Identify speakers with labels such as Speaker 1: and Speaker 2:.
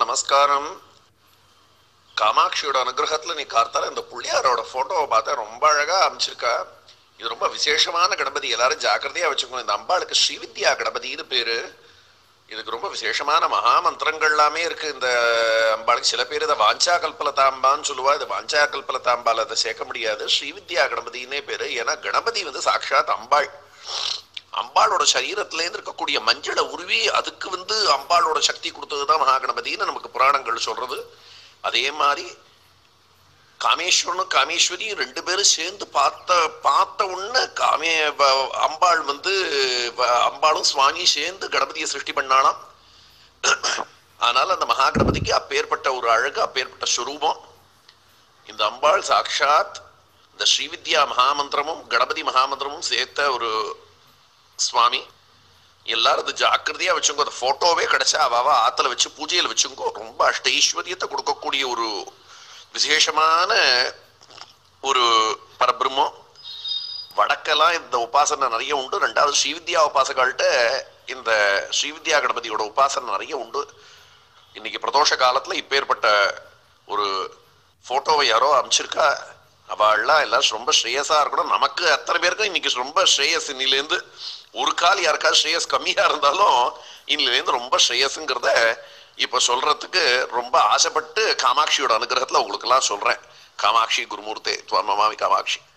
Speaker 1: நமஸ்காரம் காமாட்சியோட அனுகிரகத்துல நீ கார்த்தால இந்த புள்ளியாரோட போட்டோவை பார்த்தா ரொம்ப அழகா அமைச்சிருக்கா இது ரொம்ப விசேஷமான கணபதி எல்லாரும் ஜாக்கிரதையா வச்சுக்கணும் இந்த அம்பாளுக்கு ஸ்ரீவித்யா கணபதினு பேரு இதுக்கு ரொம்ப விசேஷமான மகா மந்திரங்கள் எல்லாமே இருக்கு இந்த அம்பாளுக்கு சில பேர் இதை வாஞ்சா கல்பலதாம்பான்னு சொல்லுவா இது வாஞ்சா கல்பலதாம்பால அதை சேர்க்க முடியாது ஸ்ரீவித்யா கணபதினே பேரு ஏன்னா கணபதி வந்து சாட்சாத் அம்பாள் அம்பாளோட சரீரத்துல இருந்து இருக்கக்கூடிய மஞ்சளை உருவி அதுக்கு வந்து அம்பாளோட சக்தி கொடுத்ததுதான் மகாகணபதினு நமக்கு புராணங்கள் சொல்றது அதே மாதிரி காமேஸ்வரனும் காமேஸ்வரியும் ரெண்டு பேரும் சேர்ந்து பார்த்த பார்த்த உடனே காமே வ- அம்பாள் வந்து வ- அம்பாளும் சுவாமியும் சேர்ந்து கணபதியை சிருஷ்டி பண்ணாலாம் ஆனால் அந்த மகாகணபதிக்கு அப்பேற்பட்ட ஒரு அழகு அப்பேற்பட்ட ஸ்வரூபம் இந்த அம்பாள் சாக்ஷாத் இந்த ஸ்ரீவித்யா மகாமந்திரமும் கணபதி மகாமந்திரமும் சேர்த்த ஒரு சுவாமி எல்லாரும் அது ஜாக்கிரதையா வச்சுக்கோ அந்த போட்டோவே கிடைச்சா அவாவ ஆத்துல வச்சு பூஜையில வச்சுக்கோ ரொம்ப அஷ்டைஸ்வரியத்தை கொடுக்கக்கூடிய ஒரு விசேஷமான ஒரு பரபிரம்மம் வடக்கெல்லாம் இந்த உபாசனை நிறைய உண்டு ரெண்டாவது ஸ்ரீவித்யா உபாசகர்கள்ட்ட இந்த ஸ்ரீவித்யா கணபதியோட உபாசனை நிறைய உண்டு இன்னைக்கு பிரதோஷ காலத்துல இப்பேற்பட்ட ஒரு போட்டோவை யாரோ அமைச்சிருக்கா அவள்லாம் எல்லாம் ரொம்ப ஸ்ரேயஸா இருக்கணும் நமக்கு அத்தனை பேருக்கும் இன்னைக்கு ரொம்ப ஸ்ரேயஸ் இன்னிலேருந்து ஒரு கால் யாருக்காவது ஸ்ரேயஸ் கம்மியா இருந்தாலும் இன்னிலேருந்து ரொம்ப ஸ்ரேயஸுங்கிறத இப்ப சொல்றதுக்கு ரொம்ப ஆசைப்பட்டு காமாட்சியோட அனுகிரகத்துல உங்களுக்கு எல்லாம் சொல்றேன் காமாட்சி குருமூர்த்தே துவமமாமி காமாட்சி